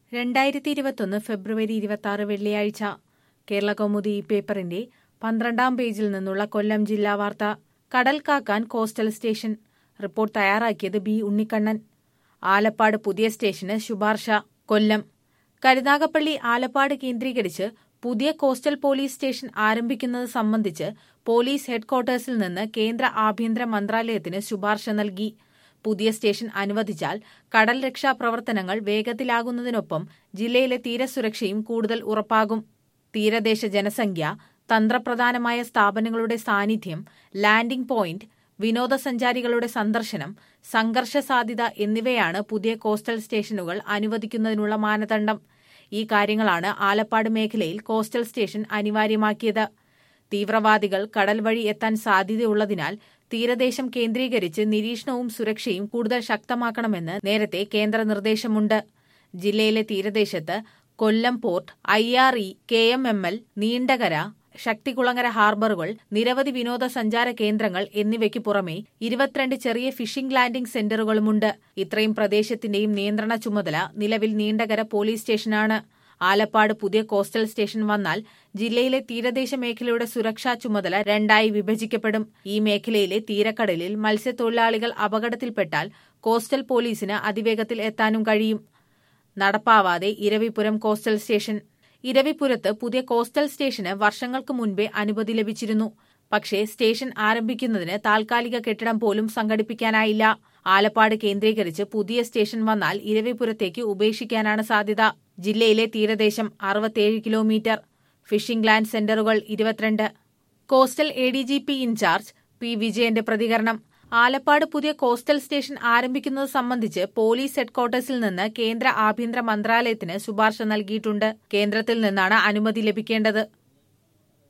രണ്ടായിരത്തി ഇരുപത്തൊന്ന് ഫെബ്രുവരി ഇരുപത്തി ആറ് വെള്ളിയാഴ്ച കേരള കൗമുദി ഈ പേപ്പറിന്റെ പന്ത്രണ്ടാം പേജിൽ നിന്നുള്ള കൊല്ലം ജില്ലാ വാർത്ത കടൽ കാക്കാൻ കോസ്റ്റൽ സ്റ്റേഷൻ റിപ്പോർട്ട് തയ്യാറാക്കിയത് ബി ഉണ്ണിക്കണ്ണൻ ആലപ്പാട് പുതിയ സ്റ്റേഷന് ശുപാർശ കൊല്ലം കരുനാഗപ്പള്ളി ആലപ്പാട് കേന്ദ്രീകരിച്ച് പുതിയ കോസ്റ്റൽ പോലീസ് സ്റ്റേഷൻ ആരംഭിക്കുന്നത് സംബന്ധിച്ച് പോലീസ് ഹെഡ്ക്വാർട്ടേഴ്സിൽ നിന്ന് കേന്ദ്ര ആഭ്യന്തര മന്ത്രാലയത്തിന് ശുപാർശ നൽകി പുതിയ സ്റ്റേഷൻ അനുവദിച്ചാൽ കടൽ രക്ഷാ പ്രവർത്തനങ്ങൾ വേഗത്തിലാകുന്നതിനൊപ്പം ജില്ലയിലെ തീരസുരക്ഷയും കൂടുതൽ ഉറപ്പാകും തീരദേശ ജനസംഖ്യ തന്ത്രപ്രധാനമായ സ്ഥാപനങ്ങളുടെ സാന്നിധ്യം ലാൻഡിംഗ് പോയിന്റ് വിനോദസഞ്ചാരികളുടെ സന്ദർശനം സംഘർഷ സാധ്യത എന്നിവയാണ് പുതിയ കോസ്റ്റൽ സ്റ്റേഷനുകൾ അനുവദിക്കുന്നതിനുള്ള മാനദണ്ഡം ഈ കാര്യങ്ങളാണ് ആലപ്പാട് മേഖലയിൽ കോസ്റ്റൽ സ്റ്റേഷൻ അനിവാര്യമാക്കിയത് തീവ്രവാദികൾ കടൽ വഴി എത്താൻ സാധ്യതയുള്ളതിനാൽ തീരദേശം കേന്ദ്രീകരിച്ച് നിരീക്ഷണവും സുരക്ഷയും കൂടുതൽ ശക്തമാക്കണമെന്ന് നേരത്തെ കേന്ദ്ര നിർദ്ദേശമുണ്ട് ജില്ലയിലെ തീരദേശത്ത് Kollam port I R E K M M L Neendakara Sakthikulangara ഹാർബറുകൾ നിരവധി വിനോദസഞ്ചാര കേന്ദ്രങ്ങൾ എന്നിവയ്ക്ക് പുറമെ ഇരുപത്തിരണ്ട് ചെറിയ ഫിഷിംഗ് ലാൻഡിംഗ് സെന്ററുകളുമുണ്ട് ഇത്രയും പ്രദേശത്തിന്റെയും നിയന്ത്രണ ചുമതല നിലവിൽ നീണ്ടകര പോലീസ് സ്റ്റേഷനാണ് ആലപ്പാട് പുതിയ കോസ്റ്റൽ സ്റ്റേഷൻ വന്നാൽ ജില്ലയിലെ തീരദേശ മേഖലയുടെ സുരക്ഷാ ചുമതല രണ്ടായി വിഭജിക്കപ്പെടും ഈ മേഖലയിലെ തീരക്കടലിൽ മത്സ്യത്തൊഴിലാളികൾ അപകടത്തിൽപ്പെട്ടാൽ കോസ്റ്റൽ പോലീസിന് അതിവേഗത്തിൽ എത്താനും കഴിയും നടപ്പാവാതെ ഇരവിപുരം കോസ്റ്റൽ സ്റ്റേഷൻ ഇരവിപുരത്ത് പുതിയ കോസ്റ്റൽ സ്റ്റേഷന് വർഷങ്ങൾക്ക് മുൻപേ അനുമതി ലഭിച്ചിരുന്നു പക്ഷേ സ്റ്റേഷൻ ആരംഭിക്കുന്നതിന് താൽക്കാലിക കെട്ടിടം പോലും സംഘടിപ്പിക്കാനായില്ല ആലപ്പാട് കേന്ദ്രീകരിച്ച് പുതിയ സ്റ്റേഷൻ വന്നാൽ ഇരവിപുരത്തേക്ക് ഉപേക്ഷിക്കാനാണ് സാധ്യത ജില്ലയിലെ തീരദേശം അറുപത്തിയേഴ് കിലോമീറ്റർ ഫിഷിംഗ് ലാൻഡ് സെന്ററുകൾ ഇരുപത്തിരണ്ട് coastal A D G P incharge P വിജയന്റെ പ്രതികരണം ആലപ്പാട് പുതിയ കോസ്റ്റൽ സ്റ്റേഷൻ ആരംഭിക്കുന്നത് സംബന്ധിച്ച് പോലീസ് ഹെഡ്ക്വാർട്ടേഴ്സിൽ നിന്ന് കേന്ദ്ര ആഭ്യന്തര മന്ത്രാലയത്തിന് ശുപാർശ നൽകിയിട്ടുണ്ട് കേന്ദ്രത്തിൽ നിന്നാണ് അനുമതി ലഭിക്കേണ്ടത്